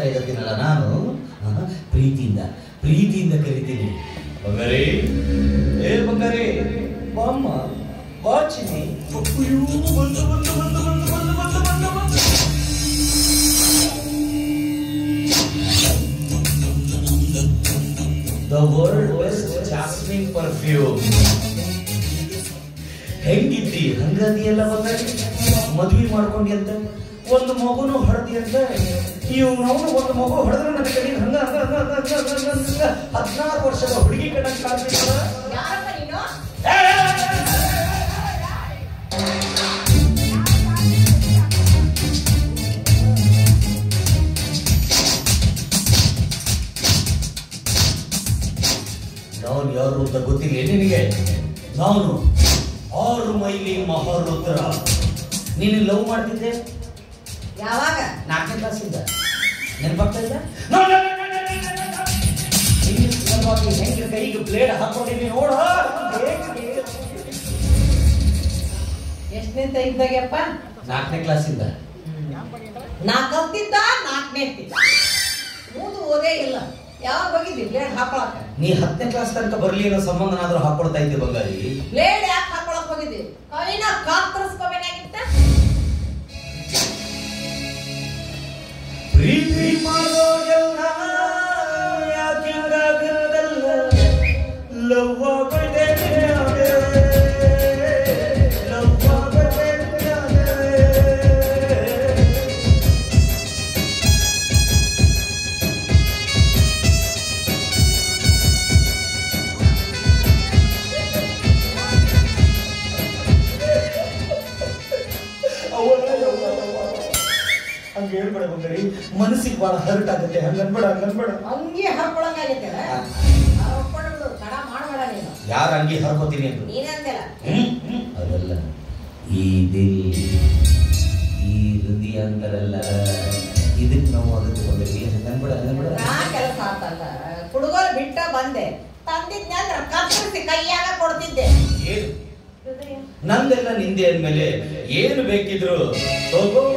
ಇರತ್ತೀನಲ್ಲ ನಾನು ಆ, ಪ್ರೀತಿಯಿಂದ ಪ್ರೀತಿಯಿಂದ ಕರಿತೀನಿ ಬಂಗಾರಿ ಏ ಬಂಗಾರಿ ಬಾಮ್ಮ ವಾಚಿನಿ ಅಯ್ಯೋ, ಬಂದು, ಬಂದು, ಬಂದು, ಬಂದು, ಬಂದು, ಬಂದು, ಬಂದು, ಬಂದು. The world best jasmine perfume. ಹೆಂಗಿದ್ದಿ ಹಂಗದಿ ಎಲ್ಲ ಬಂದಾಗಿ ಮದ್ವಿ ಮಾಡ್ಕೊಂಡಿ ಅಂತ ಒಂದು ಮಗುನು ಹೊಡೆದಿ ಅಂತ ಇವ್ನವನು ಒಂದು ಮಗು ಹೊಡೆದ್ರೆ ನನ್ನ ಕಡೆ ಹಂಗ ಹಂಗ ಹಂಗ ಹಂಗ ಹಂಗ ಹಂಗ ಹಂಗ ಹಂಗ ಹದಿನಾರು ವರ್ಷದ ಹುಡುಗಿ ಕಣ್ಣಂಗ್ ಕಾಣ್ತಿದ್ದಾಳ ಯಾರಪ್ಪ ನೀನು ನಾನು ಯಾರು ಅಂತ ಗೊತ್ತಿಲ್ಲ ನಿನಗೆ ನಾನು ಆರು ಮೈಲಿ ಮಹಾರುದ್ರ ನೀನು ಲವ್ ಮಾಡ್ತಿದ್ದೆ ಯಾವಾಗ ನಾಲ್ಕನೇ ಕ್ಲಾಸಿಂದ ನೆನಪಾಗ್ತಾ ಇಲ್ಲ ನೀನು ಸುಲಭವಾಗಿ ಹೆಂಗೆ ಕೈಗೆ ಬ್ಲೇಡ್ ಹಾಕೊಂಡಿದ್ದೀನಿ ನೋಡ ಎಷ್ಟನೇ ತೆಗ್ದಾಗ್ಯಪ್ಪ ನಾಲ್ಕನೇ ಕ್ಲಾಸಿಂದ ನಾ ಕಲ್ತಿದ್ದ ನಾಲ್ಕನೇ ಮೂದು ಓದೇ ಇಲ್ಲ ಯಾವಾಗ ಹೋಗಿದ್ದಿ ಬ್ಲೇಡ್ ಹಾಕೊಳಕ ನೀ ಹತ್ತನೇ ಕ್ಲಾಸ್ ತನಕ ಬರ್ಲಿ ಅನ್ನೋ ಸಂಬಂಧನಾದ್ರೂ ಹಾಕೊಳ್ತಾ ಇದ್ದೆ ಬಂಗಾರಿ ಬ್ಲೇಡ್ ಯಾಕೆ ಹಾಕೊಳಕ್ ಹೋಗಿದ್ದಿ ಕೈನ ಕಾತರಿಸ್ಕೋಬೇಕಾಗಿತ್ತ ಪ್ರೀತಿ ಮಾಡೋದೆಲ್ಲ ಯಾಕಿಂಗಾಗತ್ತಲ್ಲ ಲವ್ ಆಗದೆ ಲವ್ ಆಗದೆ ಹಂಗ ಹೇಳ್ಬೇಡ ಬಂಗಾರಿ ಮನಸ್ಸಿಗೆ ಬಹಳ ಹರ್ಟ್ ಆಗುತ್ತೆ ಹಂಗ ಅನ್ಬೇಡ ಹಂಗ ಅನ್ಬೇಡ ಅಂಗಿ ಹಾಕೊಳಂಗಾಗೈತೆ ಹಾಕೊಂಡು ತಡ ಮಾಡಬೇಡ ನೀನು ಯಾರ ಅಂಗಿ ಹರ್ಕೋತೀನಿ ಅಂತ ನೀನೇ ಅಂದೆಲ್ಲ ಹ್ಮ್? ಹ್ಮ್. ಅದಲ್ಲ ಈ ದಿಲ್ ಈ ಹೃದಯ ಅಂತಾರಲ್ಲ ಇದಕ್ಕೆ ನಾವು ಅದಕ್ಕೆ ಬಂದ್ರಿ ಹಂಗನ್ಬೇಡ ಹಂಗನ್ಬೇಡ ನಾ ಕೆಲಸ ಆತಲ್ಲ ಹುಡುಗರು ಬಿಟ್ಟ ಬಂದೆ ತಂದಿದ್ನಂದ್ರ ಕತ್ತರಿಸಿ ಕೈಯಾಗ ಕೊಡ್ತಿದ್ದೆ ಏನು ನಂದೆಲ್ಲ ನಿಂದೆ ಅಂದ್ಮೇಲೆ ಏನು ಬೇಕಿದ್ರು ತಗೋ